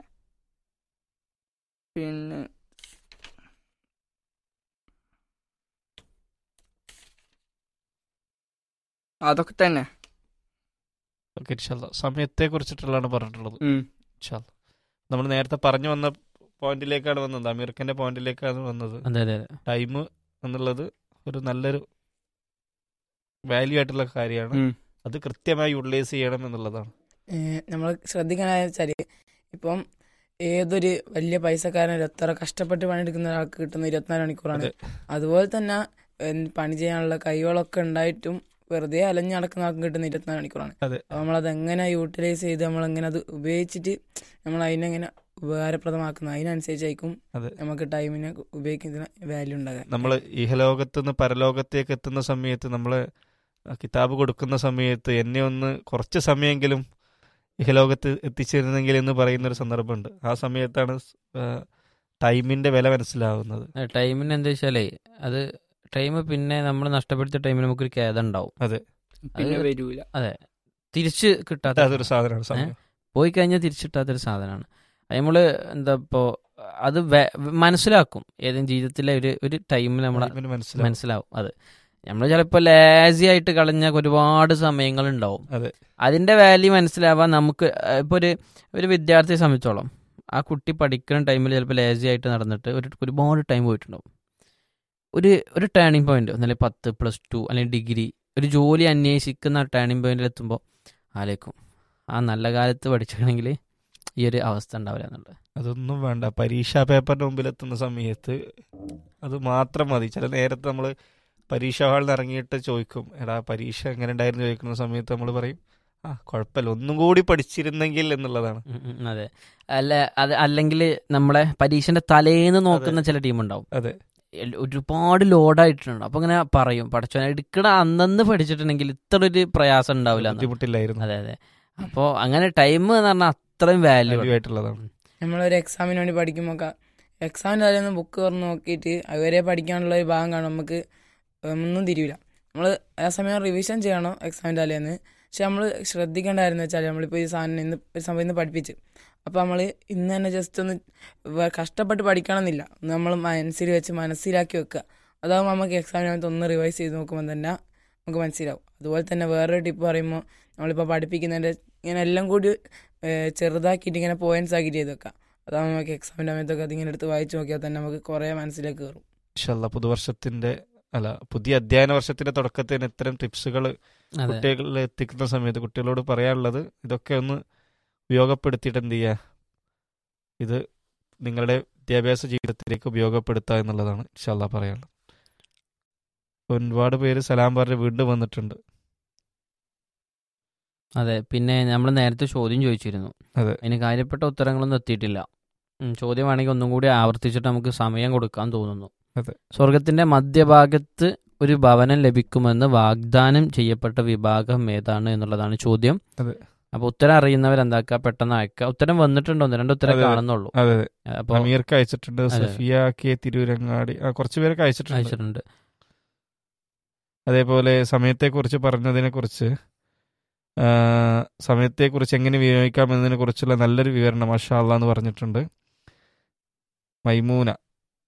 പിന്നെ അതൊക്കെ തന്നെ ഓക്കെ ഇൻഷാല്ല സമയത്തെ കുറിച്ചിട്ടുള്ളതാണ് പറഞ്ഞിട്ടുള്ളത് ഉം. ഇൻഷാല്ല നമ്മൾ നേരത്തെ പറഞ്ഞു വന്ന പോയിന്റിലേക്കാണ് വന്നത് അമീർഖന്റെ പോയിന്റിലേക്കാണ് വന്നത് അതെ അതെ അതെ ടൈം എന്നുള്ളത് ഒരു നല്ലൊരു വാല്യൂ ആയിട്ടുള്ള കാര്യമാണ് ഉം. അത് കൃത്യമായി യൂട്ടിലൈസ് ചെയ്യണം എന്നുള്ളതാണ് നമ്മൾ ശ്രദ്ധിക്കാനായ വെച്ചാൽ ഇപ്പം ഏതൊരു വലിയ പൈസക്കാരൻ എത്ര കഷ്ടപ്പെട്ട് പണിയെടുക്കുന്ന ഒരാൾക്ക് കിട്ടുന്ന ഇരുപത്തിനാല് മണിക്കൂറാണ് അതെ. അതുപോലെ തന്നെ എന്ത് പണി ചെയ്യാനുള്ള കൈകളൊക്കെ ഉണ്ടായിട്ടും വെറുതെ അലഞ്ഞു നടക്കുന്ന ആൾക്ക് കിട്ടുന്ന ഇരുപത്തിനാല് മണിക്കൂറാണ് അതെ. അപ്പോൾ നമ്മളത് എങ്ങനെ യൂട്ടിലൈസ് ചെയ്ത് നമ്മളെങ്ങനെ അത് ഉപയോഗിച്ചിട്ട് നമ്മൾ അതിനെങ്ങനെ ഉപകാരപ്രദമാക്കുന്ന അതിനനുസരിച്ചായിരിക്കും അതെ. നമുക്ക് ടൈമിനെ ഉപയോഗിക്കുന്നതിന് വാല്യൂ ഉണ്ടാകാൻ നമ്മൾ ഇഹലോകത്ത് നിന്ന് പരലോകത്തേക്ക് എത്തുന്ന സമയത്ത് നമ്മൾ കിതാബ് കൊടുക്കുന്ന സമയത്ത് എന്നെ ഒന്ന് കുറച്ച് സമയമെങ്കിലും ഇഹലോകത്ത് എത്തിച്ചിരുന്നെങ്കിൽ എന്ന് പറയുന്ന ഒരു സന്ദർഭമുണ്ട് ആ സമയത്താണ് ടൈമിന്റെ വില മനസ്സിലാവുന്നത് ടൈമിന് എന്താ വെച്ചാലേ അത് ടൈം പിന്നെ നമ്മൾ നഷ്ടപ്പെടുത്തിയ ടൈമിന് നമുക്കൊരു ഖേദം ഉണ്ടാവും പിന്നെ അത് വരൂല തിരിച്ച് കിട്ടാത്ത അതൊരു സാധനമാണ് സമയം പോയി കഴിഞ്ഞാൽ തിരിച്ചിട്ടാത്തൊരു സാധനമാണ് നമ്മൾ എന്താ ഇപ്പോൾ അത് വേ- മനസ്സിലാക്കും ഏതെങ്കിലും ജീവിതത്തിലെ ഒരു ഒരു ടൈമിൽ നമ്മൾ ഇവന് മനസ്സിലാവും മനസ്സിലാവും അത് നമ്മൾ ചിലപ്പോൾ ലേസി ആയിട്ട് കളഞ്ഞ ഒരുപാട് സമയങ്ങൾ ഉണ്ടാവും അതെ. അതിന്റെ വാല്യൂ മനസ്സിലാവാൻ നമുക്ക് ഇപ്പോൾ ഒരു ഒരു വിദ്യാർത്ഥിയെ സംബന്ധിച്ചോളം ആ കുട്ടി പഠിക്കുന്ന ടൈമിൽ ചിലപ്പോൾ ലേസി ആയിട്ട് നടന്നിട്ട് ഒരു ഒരുപാട് ടൈം പോയിട്ടുണ്ടാവും ഒരു ഒരു ടേണിംഗ് പോയിന്റ് ഒന്നല്ലെങ്കിൽ പത്ത് പ്ലസ് ടു അല്ലെങ്കിൽ ഡിഗ്രി ഒരു ജോലി അന്വേഷിക്കുന്ന ടേണിംഗ് പോയിന്റിൽ എത്തുമ്പോൾ ആലേക്കും ആ നല്ല കാലത്ത് പഠിച്ചിട്ടുണ്ടെങ്കിൽ ഈ ഒരു അവസ്ഥ ഉണ്ടാവില്ല എന്നുള്ളത് അതൊന്നും വേണ്ട പരീക്ഷാ പേപ്പറിന്റെ മുമ്പിൽ എത്തുന്ന സമയത്ത് അത് മാത്രം മതി ചില നേരത്ത് നമ്മൾ പരീക്ഷാ ഹാളിൽ നിന്ന് ഇറങ്ങിയിട്ട് ചോദിക്കും എടാ പരീക്ഷ എങ്ങനെ ഉണ്ടായിരുന്നു ചോദിക്കുന്ന സമയത്ത് നമ്മൾ പറയും ആ കുഴപ്പമില്ല ഒന്നും കൂടി പഠിച്ചിരുന്നെങ്കിൽ എന്നുള്ളതാണ് ഉം ഉം അതെ അല്ല അത് അല്ലെങ്കിൽ നമ്മളെ പരീക്ഷന്റെ തലേന്ന് നോക്കുന്ന ചില ടീം ഉണ്ടാവും അതെ എൽ- ഒരുപാട് ലോഡായിട്ടുണ്ട് അപ്പൊ ഇങ്ങനെ പറയും പഠിച്ചോ എടുക്കണ അന്നന്ന് പഠിച്ചിട്ടുണ്ടെങ്കിൽ ഇത്ര ഒരു പ്രയാസം ഉണ്ടാവില്ല എന്ന്. ബുദ്ധിമുട്ടില്ലായിരുന്നു അതെ അതെ അപ്പോ അങ്ങനെ ടൈം എന്ന് പറഞ്ഞാൽ അത്രയും വാല്യൂ വാല്യൂ ആയിട്ടുള്ളതാണ് നമ്മളൊരു എക്സാമിന് വേണ്ടി പഠിക്കുമ്പോൾ എക്സാമിൻ്റെ തലേന്ന് ബുക്ക് തുറന്ന് നോക്കിയിട്ട് അതുവരെ പഠിക്കാനുള്ള ഒരു ഭാഗം കാണും നമുക്ക് ഒന്നും തിരിയില്ല നമ്മൾ ആ സമയം റിവിഷൻ ചെയ്യണം എക്സാമിൻ്റെ തലേന്ന് പക്ഷെ നമ്മൾ ശ്രദ്ധിക്കേണ്ട കാര്യം എന്ന് വെച്ചാൽ നമ്മളിപ്പോൾ ഈ സാധനം ഇന്ന് ഒരു സംഭവം ഇന്ന് പഠിപ്പിച്ച് അപ്പോൾ നമ്മൾ ഇന്ന് തന്നെ ജസ്റ്റ് ഒന്ന് വ- കഷ്ടപ്പെട്ട് പഠിക്കണമെന്നില്ല നമ്മൾ മനസ്സിൽ വെച്ച് മനസ്സിലാക്കി വെക്കുക അതാകുമ്പോൾ നമുക്ക് എക്സാമിനകത്ത് ഒന്ന് റിവൈസ് ചെയ്ത് നോക്കുമ്പോൾ തന്നെ നമുക്ക് മനസ്സിലാവും അതുപോലെ തന്നെ വേറൊരു ടിപ്പ് പറയുമ്പോൾ നമ്മളിപ്പോൾ പഠിപ്പിക്കുന്നതിൻ്റെ ഇങ്ങനെ എല്ലാം കൂടി ഏഹ് ചെറുതാക്കിയിട്ട് ഇങ്ങനെ പോയിന്റ്സ് ആക്കിയിട്ട് ചെയ്ത് വെക്കാം അതാകുമ്പോൾ നമുക്ക് എക്സാമിൻ്റെ സമയത്തൊക്കെ അതിങ്ങനെ എടുത്ത് വായിച്ച് നോക്കിയാൽ തന്നെ നമുക്ക് കുറേ മനസ്സിലേക്ക് കയറും ഇൻഷല്ല പുതുവർഷത്തിന്റെ അല്ല പുതിയ അധ്യയന വർഷത്തിന്റെ തുടക്കത്തിന് ഇത്തരം ടിപ്സുകൾ അതെ കുട്ടികളിൽ എത്തിക്കുന്ന സമയത്ത് കുട്ടികളോട് പറയാനുള്ളത് ഇതൊക്കെ ഒന്ന് ഉപയോഗപ്പെടുത്തിയിട്ട് എന്ത് ചെയ്യുക ഇത് നിങ്ങളുടെ വിദ്യാഭ്യാസ ജീവിതത്തിലേക്ക് ഉപയോഗപ്പെടുത്തുക എന്നുള്ളതാണ് ഇൻഷല്ല പറയാനുള്ളത് ഒരുപാട് പേര് സലാം പറഞ്ഞ് വീണ്ടും വന്നിട്ടുണ്ട് അതെ പിന്നെ നമ്മൾ നേരത്തെ ചോദ്യം ചോദിച്ചിരുന്നു അതെ. അതിന് കാര്യപ്പെട്ട ഉത്തരങ്ങളൊന്നും എത്തിയിട്ടില്ല ഉം, ചോദ്യമാണെങ്കിൽ ഒന്നും കൂടി ആവർത്തിച്ചിട്ട് നമുക്ക് സമയം കൊടുക്കാൻ തോന്നുന്നു അതെ. സ്വർഗത്തിന്റെ മധ്യഭാഗത്ത് ഒരു ഭവനം ലഭിക്കുമെന്ന് വാഗ്ദാനം ചെയ്യപ്പെട്ട വിഭാഗം ഏതാണ് എന്നുള്ളതാണ് ചോദ്യം അതെ. അപ്പൊ ഉത്തരം അറിയുന്നവർ എന്താക്കുക പെട്ടെന്ന് അയക്കുക ഉത്തരം വന്നിട്ടുണ്ടോ ഒന്ന് രണ്ട് ഉത്തരം അതെ, അതെ. കാണുന്നുള്ളൂ അതെ അതെ അപ്പൊ അമീർക്ക് അയച്ചിട്ടുണ്ട് അതെ. സഫിയ കെ തിരൂരങ്ങാടി ആ കുറച്ച് പേരൊക്കെ അയച്ചിട്ടുണ്ട് അയച്ചിട്ടുണ്ട് അതേപോലെ സമയത്തെക്കുറിച്ച് പറഞ്ഞതിനെ കുറിച്ച് സമയത്തെക്കുറിച്ച് എങ്ങനെ വിനിയോഗിക്കാം എന്നതിനെ കുറിച്ചുള്ള നല്ലൊരു വിവരണം മാഷാ അള്ളാ എന്ന് പറഞ്ഞിട്ടുണ്ട് മൈമൂന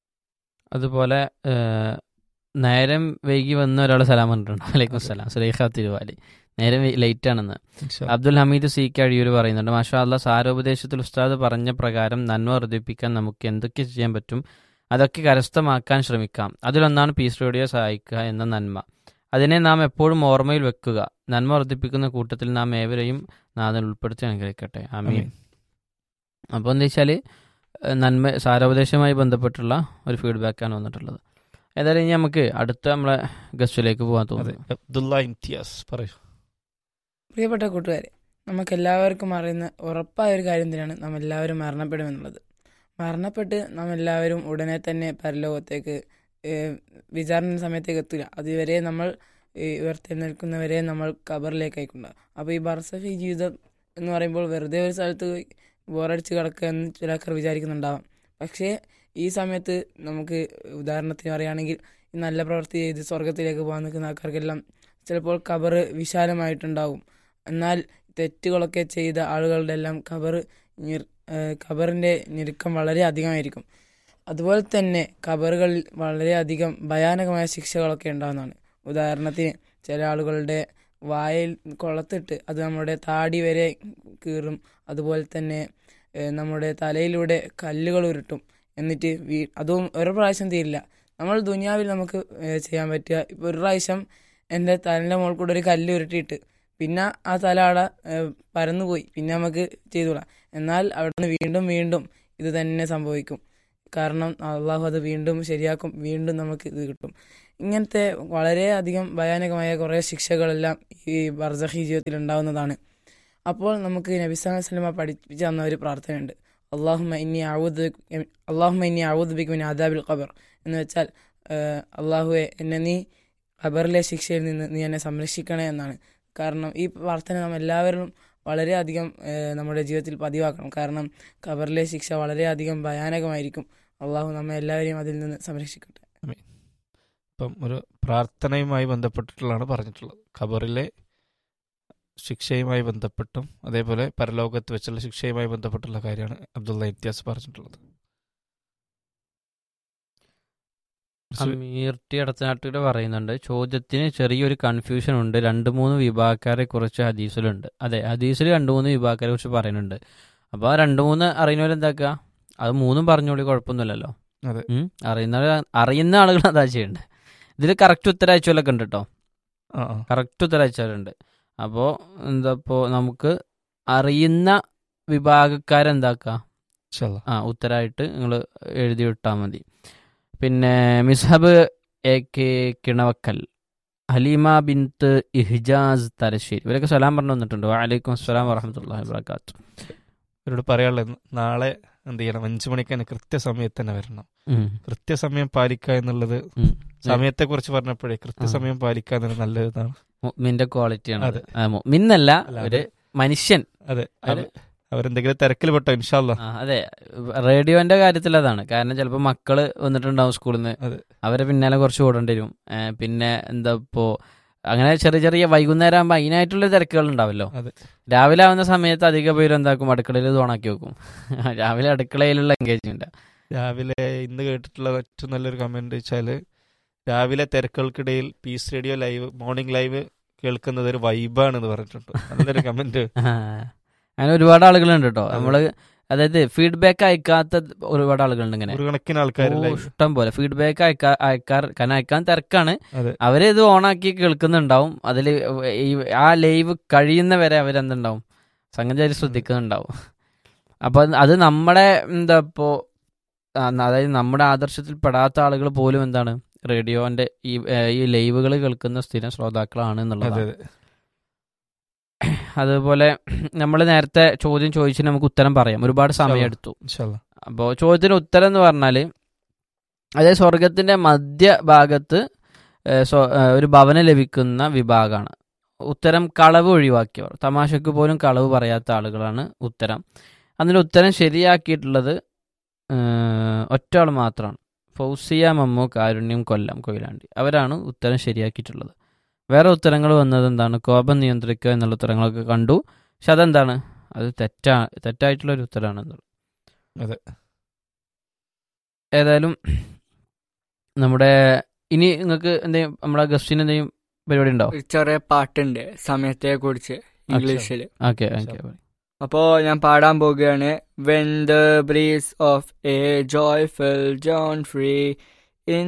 അതുപോലെ ഏഹ്, നേരം വൈകി വന്ന ഒരാൾ സലാം പറഞ്ഞിട്ടുണ്ട് വലൈക്കും സലാം സുലൈഖ തിരുവാലി നേരം ലേറ്റ് ആണെന്ന് ഇൻഷാ അബ്ദുൽ ഹമീദ് സി കെ അഴിയൂർ പറയുന്നുണ്ട് മാഷാ അല്ല സാരോപദേശത്തിൽ ഉസ്താദ് പറഞ്ഞ പ്രകാരം നന്മ വർദ്ധിപ്പിക്കാൻ നമുക്ക് എന്തൊക്കെ ചെയ്യാൻ പറ്റും അതൊക്കെ കരസ്ഥമാക്കാൻ ശ്രമിക്കാം അതിലൊന്നാണ് പീസ് റേഡിയോ സഹായിക്കുക എന്ന നന്മ അതിനെ നാം എപ്പോഴും ഓർമ്മയിൽ വെക്കുക നന്മ വർദ്ധിപ്പിക്കുന്ന കൂട്ടത്തിൽ നാം ഏവരെയും നാഥൻ ഉൾപ്പെടുത്തി അനുഗ്രഹിക്കട്ടെ ആമീൻ ആമീൻ. അപ്പോൾ എന്താ വെച്ചാൽ നന്മ സാരോപദേശവുമായി ബന്ധപ്പെട്ടുള്ള ഒരു ഫീഡ്ബാക്കാണ് വന്നിട്ടുള്ളത് ഏതായാലും ഇനി നമുക്ക് അടുത്ത നമ്മളെ ഗസ്റ്റിലേക്ക് പോകാൻ അതെ തോന്നുന്നു അബ്ദുള്ള ഇംതിയാസ് പറയൂ പ്രിയപ്പെട്ട കൂട്ടുകാരെ നമുക്ക് എല്ലാവർക്കും അറിയുന്ന ഉറപ്പായ ഒരു കാര്യം തന്നെയാണ് നാം എല്ലാവരും മരണപ്പെടുമെന്നുള്ളത് മരണപ്പെട്ട് നാം എല്ലാവരും ഉടനെ തന്നെ പരലോകത്തേക്ക് ഏഹ്, വിചാരണ സമയത്തേക്ക് എത്തില്ല അതുവരെ നമ്മൾ ഈ ഉയർത്തെഴുന്നേൽക്കുന്നവരെ നമ്മൾ ഖബറിലേക്ക് അയക്കുന്നുണ്ടാവും അപ്പോൾ ഈ ബർസഫി ജീവിതം എന്ന് പറയുമ്പോൾ വെറുതെ ഒരു സ്ഥലത്ത് ബോറടിച്ച് കിടക്കുക എന്ന് ചില ആൾക്കാർ വിചാരിക്കുന്നുണ്ടാവാം പക്ഷേ ഈ സമയത്ത് നമുക്ക് ഉദാഹരണത്തിന് പറയുകയാണെങ്കിൽ ഈ നല്ല പ്രവൃത്തി ചെയ്ത് സ്വർഗത്തിലേക്ക് പോകാൻ നിൽക്കുന്ന ആൾക്കാർക്കെല്ലാം ചിലപ്പോൾ ഖബറ് വിശാലമായിട്ടുണ്ടാവും എന്നാൽ തെറ്റുകളൊക്കെ ചെയ്ത ആളുകളുടെ എല്ലാം ഖബർ ഖബറിൻ്റെ ഞെരുക്കം വളരെ അധികമായിരിക്കും അതുപോലെ തന്നെ ഖബറുകളിൽ വളരെയധികം ഭയാനകമായ ശിക്ഷകളൊക്കെ ഉണ്ടാകുന്നതാണ് ഉദാഹരണത്തിന് ചില ആളുകളുടെ വായിൽ കൊളത്തിട്ട് അത് നമ്മുടെ താടി വരെ കീറും അതുപോലെ തന്നെ ഏഹ്, നമ്മുടെ തലയിലൂടെ കല്ലുകൾ ഉരുട്ടും എന്നിട്ട് വീ അതും ഒരു പ്രാവശ്യം തീരില്ല നമ്മൾ ദുനിയാവിൽ നമുക്ക് ഏഹ്, ചെയ്യാൻ പറ്റുക ഇപ്പോൾ ഒരു പ്രാവശ്യം എൻ്റെ തലേൻ്റെ മുകളിൽ കൂടെ ഒരു കല്ല് ഉരുട്ടിയിട്ട് പിന്നെ ആ തല അവിടെ ഏഹ്, പരന്നുപോയി പിന്നെ നമുക്ക് ചെയ്തുകൂടാ എന്നാൽ അവിടെ നിന്ന് വീണ്ടും വീണ്ടും ഇത് തന്നെ സംഭവിക്കും കാരണം അള്ളാഹു അത് വീണ്ടും ശരിയാക്കും വീണ്ടും നമുക്ക് ഇത് കിട്ടും ഇങ്ങനത്തെ വളരെയധികം ഭയാനകമായ കുറേ ശിക്ഷകളെല്ലാം ഈ ബർസഹി ജീവിതത്തിൽ ഉണ്ടാവുന്നതാണ് അപ്പോൾ നമുക്ക് നബി സല്ലല്ലാഹു അലൈഹി വസല്ലമ പഠിപ്പിച്ചു തന്ന ഒരു പ്രാർത്ഥനയുണ്ട് അള്ളാഹുമ ഇന്നി ഔദ് അള്ളാഹുമ ഇന്നി ഔദ് ബിക്കുമിൻ ആദാബിൽ ഖബർ എന്ന് വെച്ചാൽ ഏഹ്, അള്ളാഹുവെ എന്നെ നീ ഖബറിലെ ശിക്ഷയിൽ നിന്ന് നീ എന്നെ സംരക്ഷിക്കണേ എന്നാണ് കാരണം ഈ പ്രാർത്ഥന നാം എല്ലാവരും വളരെയധികം ഏഹ്, നമ്മുടെ ജീവിതത്തിൽ പതിവാക്കണം കാരണം ഖബറിലെ ശിക്ഷ വളരെയധികം ഭയാനകമായിരിക്കും അള്ളാഹു നമ്മെ എല്ലാവരെയും അതിൽ നിന്ന് സംരക്ഷിക്കട്ടെ ഇപ്പം ഒരു പ്രാർത്ഥനയുമായി ബന്ധപ്പെട്ടിട്ടുള്ളതാണ് പറഞ്ഞിട്ടുള്ളത് ഖബറിലെ ശിക്ഷയുമായി ബന്ധപ്പെട്ടും അതേപോലെ പരലോകത്ത് വെച്ചുള്ള ശിക്ഷയുമായി ബന്ധപ്പെട്ടുള്ള കാര്യമാണ് അബ്ദുള്ള ഇത്യാസ് പറഞ്ഞിട്ടുള്ളത് അമീർ ടി അടത്തനാട്ടിയുടെ പറയുന്നുണ്ട് ചോദ്യത്തിന് ചെറിയൊരു കൺഫ്യൂഷൻ ഉണ്ട് രണ്ട് മൂന്ന് വിഭാഗക്കാരെ കുറിച്ച് ഹദീസിലുണ്ട് അതെ ഹദീസിൽ രണ്ട് മൂന്ന് വിഭാഗക്കാരെ കുറിച്ച് പറയുന്നുണ്ട് അപ്പോൾ ആ രണ്ട് മൂന്ന് അറിയുന്നവരെന്താക്കുക അത് മൂന്നും പറഞ്ഞോളി കുഴപ്പമൊന്നുമില്ലല്ലോ അതെ. ഉം. അറിയുന്നവർ അറിയുന്ന ആളുകൾ അതാ ചെയ്യേണ്ടത് ഇതിൽ കറക്റ്റ് ഉത്തരം അയച്ചോലൊക്കെ ഉണ്ട് കേട്ടോ ആ ആ കറക്റ്റ് ഉത്തരം അയച്ചാലുണ്ട് അപ്പോൾ എന്താ ഇപ്പോൾ നമുക്ക് അറിയുന്ന വിഭാഗക്കാരെന്താക്കുക ഇൻഷാ അല്ലാ. ആ ഉത്തരമായിട്ട് നിങ്ങൾ എഴുതി വിട്ടാൽ മതി പിന്നെ മിസ്ഹബ് എ കെ കിണവക്കൽ ഹലീമ ബിൻത്ത് ഇഹ്ജാസ് തലശ്ശേരി ഇവരൊക്കെ സലാം പറഞ്ഞു വന്നിട്ടുണ്ട് വലൈക്കും അസ്സലാം വറഹമത്തല്ലാഹി വബർക്കാത്തു ഇവരോട് പറയാനുള്ളത് നാളെ എന്ത് ചെയ്യണം അഞ്ചു മണിക്ക് തന്നെ കൃത്യസമയത്ത് തന്നെ വരണം കൃത്യസമയം പാലിക്കുക എന്നുള്ളത് സമയത്തെ കുറിച്ച് പറഞ്ഞപ്പോഴേ കൃത്യസമയം പാലിക്കുക എന്നുള്ളത് നല്ല ഇതാണ് മുഅ്മിന്റെ ക്വാളിറ്റിയാണ് അതെ. മിന്നല്ല അല്ല, ഒരു മനുഷ്യൻ അതെ അതെ. അവ- അവരെന്തെങ്കിലും തിരക്കിൽ പെട്ടോ ഇൻഷാല്ല ആ, അതെ റേഡിയോന്റെ കാര്യത്തിൽ അതാണ് കാരണം ചിലപ്പോൾ മക്കള് വന്നിട്ടുണ്ടാവും സ്കൂളിൽ നിന്ന് അതെ. അവരെ പിന്നാലെ കുറച്ച് ഓടേണ്ടി വരും ഏ, പിന്നെ എന്താ ഇപ്പോ അങ്ങനെ ചെറിയ ചെറിയ വൈകുന്നേരം ആകുമ്പോൾ അതിനായിട്ടുള്ള തിരക്കുകൾ ഉണ്ടാവല്ലോ അതെ. രാവിലെ ആവുന്ന സമയത്ത് അധിക പേര് എന്താക്കും അടുക്കളയിൽ ഇത് ഓണാക്കി വെക്കും രാവിലെ അടുക്കളയിലുള്ള എൻഗേജ്മെന്റ് രാവിലെ ഇന്ന് കേട്ടിട്ടുള്ള ഏറ്റവും നല്ലൊരു കമന്റ് വെച്ചാല് രാവിലെ തിരക്കുകൾക്കിടയിൽ peace radio live morning live കേൾക്കുന്നത് ഒരു വൈബാണെന്ന് പറഞ്ഞിട്ടുണ്ട് നല്ലൊരു കമന്റ് അങ്ങനെ ഒരുപാട് ആളുകളുണ്ട് കേട്ടോ അതെ. നമ്മള് അതായത് ഫീഡ്ബാക്ക് അയക്കാത്ത ഒരുപാട് ആളുകളുണ്ട് ഇങ്ങനെ ഒരു കണക്കിന് ആൾക്കാർ ഓ, ഇഷ്ടം പോലെ ഫീഡ്ബാക്ക് അയക്കാ അയക്കാർ കാരണം അയക്കാൻ തിരക്കാണ് അതെ. അവര് ഇത് ഓണാക്കി കേൾക്കുന്നുണ്ടാവും അതിൽ ഈ ആ ലൈവ് കഴിയുന്നവരെ അവരെന്തുണ്ടാവും സംഗതി അതിൽ ശ്രദ്ധിക്കുന്നുണ്ടാവും അപ്പൊ അത് അത് നമ്മുടെ എന്താ ഇപ്പോ ആ, അതായത് നമ്മുടെ ആദർശത്തിൽ പെടാത്ത ആളുകൾ പോലും എന്താണ് റേഡിയോന്റെ ഈ ഏ, ഈ ലൈവുകൾ കേൾക്കുന്ന സ്ഥിരം ശ്രോതാക്കളാണ് അതെ എന്നുള്ളതാണ് അതെ അതുപോലെ നമ്മൾ നേരത്തെ ചോദ്യം ചോദിച്ചു നമുക്ക് ഉത്തരം പറയാം ഒരുപാട് സമയം എടുത്തു ഇൻഷാല്ല അപ്പോൾ ചോദ്യത്തിന് ഉത്തരം എന്ന് പറഞ്ഞാൽ അതായത് സ്വർഗത്തിന്റെ മധ്യഭാഗത്ത് ഏഹ്, സ്വ- ഏഹ്, ഒരു ഭവനം ലഭിക്കുന്ന വിഭാഗമാണ് ഉത്തരം കളവ് ഒഴിവാക്കിയവർ തമാശക്ക് പോലും കളവ് പറയാത്ത ആളുകളാണ് ഉത്തരം അതിന് ഉത്തരം ശരിയാക്കിയിട്ടുള്ളത് ഏഹ്, ഒറ്റ ആൾ മാത്രമാണ് ഫൗസിയ മമ്മു കാരുണ്യം കൊല്ലം കൊയിലാണ്ടി അവരാണ് ഉത്തരം ശരിയാക്കിയിട്ടുള്ളത് വേറെ ഉത്തരങ്ങൾ വന്നത് എന്താണ് കോപം നിയന്ത്രിക്കുക എന്നുള്ള ഉത്തരങ്ങളൊക്കെ കണ്ടു പക്ഷെ അതെന്താണ് അത് തെറ്റാ തെറ്റായിട്ടുള്ള ഒരു ഉത്തരമാണ് എന്നുള്ളത് അതെ. ഏതായാലും നമ്മുടെ ഇനി നിങ്ങൾക്ക് എന്തെങ്കിലും നമ്മുടെ ഗസ്റ്റിന് എന്തെങ്കിലും പരിപാടി ഉണ്ടോ ഒരു ചെറിയ പാട്ടുണ്ട് സമയത്തെ കുറിച്ച് ഇംഗ്ലീഷിൽ ഓക്കെ ഓക്കെ അപ്പോൾ ഞാൻ പാടാൻ പോവുകയാണ് when the breeze of a joyful John free